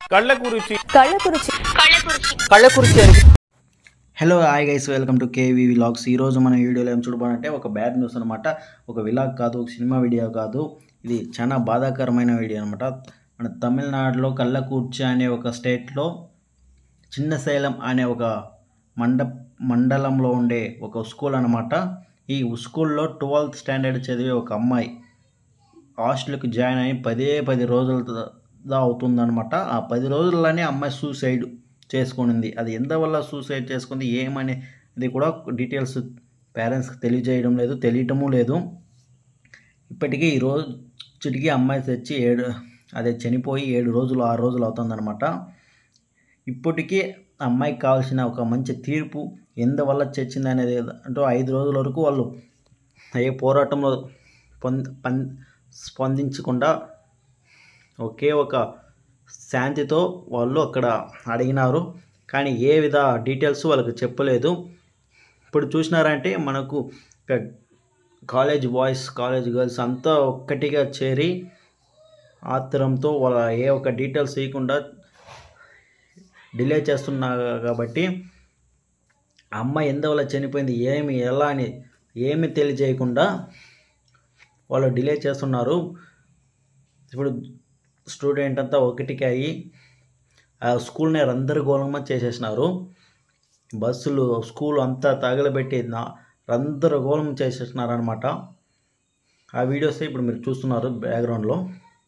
కళ్ళకురిచి Kallakurichi Kallakurichi hello hi guys welcome to KV vlogs ఈరోజు మన వీడియోలో ఏం చూడబోనంటే ఒక బ్యాడ్ న్యూస్ అనమాట ఒక విలాగ్ కాదు ఒక సినిమా వీడియో కాదు ఇది చాలా బాధాకరమైన వీడియో అనమాట మన తమిళనాడులో కల్లకూర్చి అనే ఒక స్టేట్లో చిన్నశైలం అనే ఒక మండ మండలంలో ఉండే ఒక స్కూల్ అనమాట ఈ స్కూల్లో ట్వెల్త్ స్టాండర్డ్ చదివే ఒక అమ్మాయి హాస్టల్కి జాయిన్ అయ్యి పదే పది రోజుల దా అవుతుందన్నమాట ఆ పది రోజుల్లోనే అమ్మాయి సూసైడ్ చేసుకునింది అది ఎంతవల్ల సూసైడ్ చేసుకుంది ఏమనేది కూడా డీటెయిల్స్ పేరెంట్స్కి తెలియజేయడం లేదు తెలియటము లేదు ఇప్పటికీ ఈ రోజుకి అమ్మాయి తెచ్చి ఏడు అదే చనిపోయి ఏడు రోజులు ఆరు రోజులు అవుతుందన్నమాట ఇప్పటికీ అమ్మాయికి కావాల్సిన ఒక మంచి తీర్పు ఎందువల్ల చచ్చింది అనేది అంటూ ఐదు రోజుల వరకు వాళ్ళు ఏ పోరాటంలో పొంద పం స్పందించకుండా ఒకే ఒక శాంతితో వాళ్ళు అక్కడ అడిగినారు కానీ ఏ విధ డీటెయిల్స్ వాళ్ళకి చెప్పలేదు ఇప్పుడు చూసినారంటే మనకు ఇక కాలేజ్ బాయ్స్ కాలేజ్ గర్ల్స్ అంతా ఒక్కటిగా చేరి ఆత్రంతో వాళ్ళ ఏ ఒక్క డీటెయిల్స్ ఇవ్వకుండా డిలే చేస్తున్నారు కాబట్టి ఆ అమ్మాయి ఎందువల్ల చనిపోయింది ఏమి ఎలా అని ఏమి తెలియజేయకుండా వాళ్ళు డిలే చేస్తున్నారు ఇప్పుడు స్టూడెంట్ అంతా ఒకటికి అయ్యి ఆ స్కూల్ని రందరగోళంగా చేసేసినారు బస్సులు స్కూల్ అంతా తగలబెట్టి నా రందరగోళం చేసేసినారు అనమాట ఆ వీడియోస్ ఇప్పుడు మీరు చూస్తున్నారు బ్యాక్గ్రౌండ్లో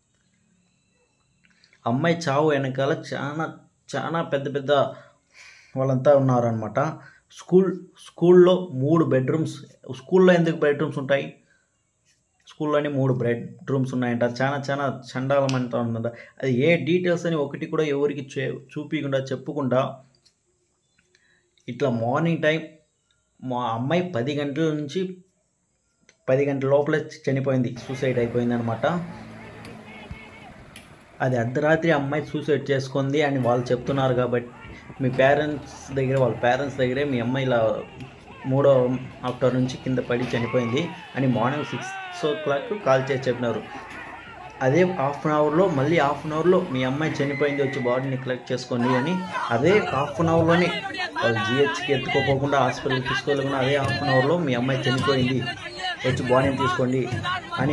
అమ్మాయి చావు వెనకాల చాలా చాలా పెద్ద పెద్ద వాళ్ళంతా ఉన్నారనమాట స్కూల్ స్కూల్లో మూడు బెడ్రూమ్స్ స్కూల్లో ఎందుకు బెడ్రూమ్స్ ఉంటాయి స్కూల్లోనే మూడు బెడ్రూమ్స్ ఉన్నాయంట చాలా చాలా చండాలమంట ఉన్నది అది ఏ డీటెయిల్స్ అని ఒకటి కూడా ఎవరికి చే చూపించకుండా చెప్పకుండా ఇట్లా మార్నింగ్ టైం మా అమ్మాయి పది గంటల నుంచి పది గంటల లోపల చనిపోయింది సూసైడ్ అయిపోయింది అనమాట అది అర్ధరాత్రి అమ్మాయి సూసైడ్ చేసుకుంది అని వాళ్ళు చెప్తున్నారు కాబట్టి మీ పేరెంట్స్ దగ్గర వాళ్ళ పేరెంట్స్ దగ్గరే మీ అమ్మాయి ఇలా మూడో ఆఫ్టర్ నుంచి కింద పడి చనిపోయింది అని morning six o'clock call చేసి చెప్పినారు అదే హాఫ్ అన్ అవర్లో మళ్ళీ హాఫ్ అన్ అవర్లో మీ అమ్మాయి చనిపోయింది వచ్చి బాడీని కలెక్ట్ చేసుకోండి అని అదే హాఫ్ అన్ అవర్లోనే వాళ్ళు జిహెచ్కి ఎత్తుకోపోకుండా హాస్పిటల్కి తీసుకోలేకుండా అదే హాఫ్ అన్ అవర్లో మీ అమ్మాయి చనిపోయింది వచ్చి బాడీని తీసుకోండి అని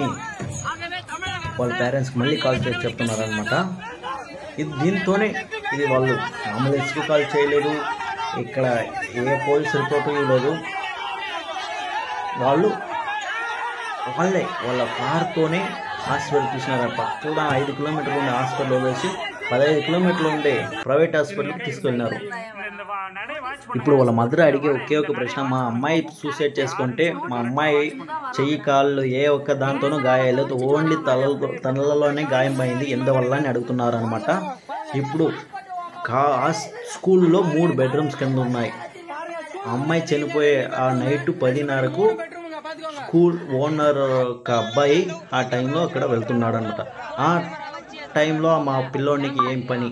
వాళ్ళ పేరెంట్స్కి మళ్ళీ కాల్ చేసి చెప్తున్నారు అనమాట ఇది దీంతోనే ఇది వాళ్ళు అంబులెన్స్కి కాల్ చేయలేదు ఇక్కడ ఏ పోలీస్ రిపోర్ట్ ఇవ్వలేదు వాళ్ళు వాళ్ళే వాళ్ళ కార్తోనే హాస్పిటల్ తీసినారు పక్కన ఐదు కిలోమీటర్లు ఉండే హాస్పిటల్ వేసి పదహైదు కిలోమీటర్లు ఉండే ప్రైవేట్ హాస్పిటల్కి తీసుకెళ్ళినారు ఇప్పుడు వాళ్ళ మదర్ అడిగే ఒకే ఒక ప్రశ్న మా అమ్మాయి సూసైడ్ చేసుకుంటే మా అమ్మాయి చెయ్యి కాళ్ళు ఏ ఒక్క దాంతోనూ గాయాలేదు ఓన్లీ తలలో తలలోనే గాయం అయింది ఎందువల్ల అని అడుగుతున్నారు అనమాట ఇప్పుడు కా ఆ స్కూల్లో మూడు బెడ్రూమ్స్ కింద ఉన్నాయి ఆ అమ్మాయి చనిపోయే ఆ నైట్ పదిన్నరకు స్కూల్ ఓనర్ ఒక అబ్బాయి ఆ టైంలో అక్కడ వెళ్తున్నాడు అనమాట ఆ టైంలో మా పిల్లోనికి ఏం పని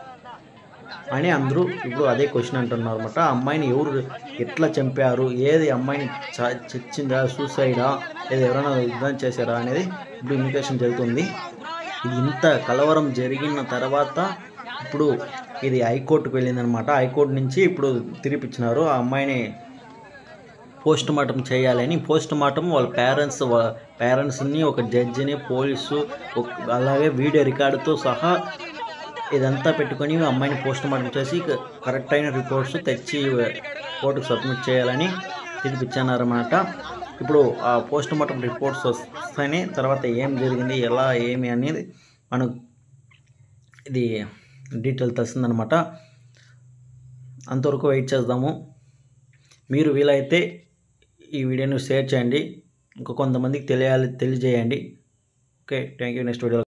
అని అందరూ ఇప్పుడు అదే క్వశ్చన్ అంటున్నారు అనమాట ఆ అమ్మాయిని ఎవరు ఎట్లా చంపారు ఏది అమ్మాయిని చ- చచ్చిందా సూసైడా లేదా ఎవరైనా యుద్ధం చేశారా అనేది ఇప్పుడు ఇన్వెస్టిగేషన్ జరుగుతుంది ఇది ఇంత కలవరం జరిగిన తర్వాత ఇప్పుడు ఇది హైకోర్టుకు వెళ్ళిందనమాట హైకోర్టు నుంచి ఇప్పుడు తిరిపిచ్చినారు ఆ అమ్మాయిని పోస్ట్ మార్టం చేయాలని పోస్ట్ మార్టం వాళ్ళ పేరెంట్స్ పేరెంట్స్ని ఒక జడ్జిని పోలీసు ఒక- అలాగే వీడియో రికార్డుతో సహా ఇదంతా పెట్టుకొని అమ్మాయిని పోస్ట్ మార్టం చేసి కరెక్ట్ అయిన రిపోర్ట్స్ తెచ్చి కోర్టుకు సబ్మిట్ చేయాలని తినిపించారన్నమాట ఇప్పుడు ఆ పోస్ట్ మార్టం రిపోర్ట్స్ వస్తేనే తర్వాత ఏం జరిగింది ఎలా ఏమి అనేది మనకు ఇది డీటెయిల్ తెలుస్తుందన్నమాట అంతవరకు వెయిట్ చేద్దాము మీరు వీలైతే ఈ వీడియోని షేర్ చేయండి ఇంకా కొంతమందికి తెలియాలి తెలియజేయండి okay thank you next video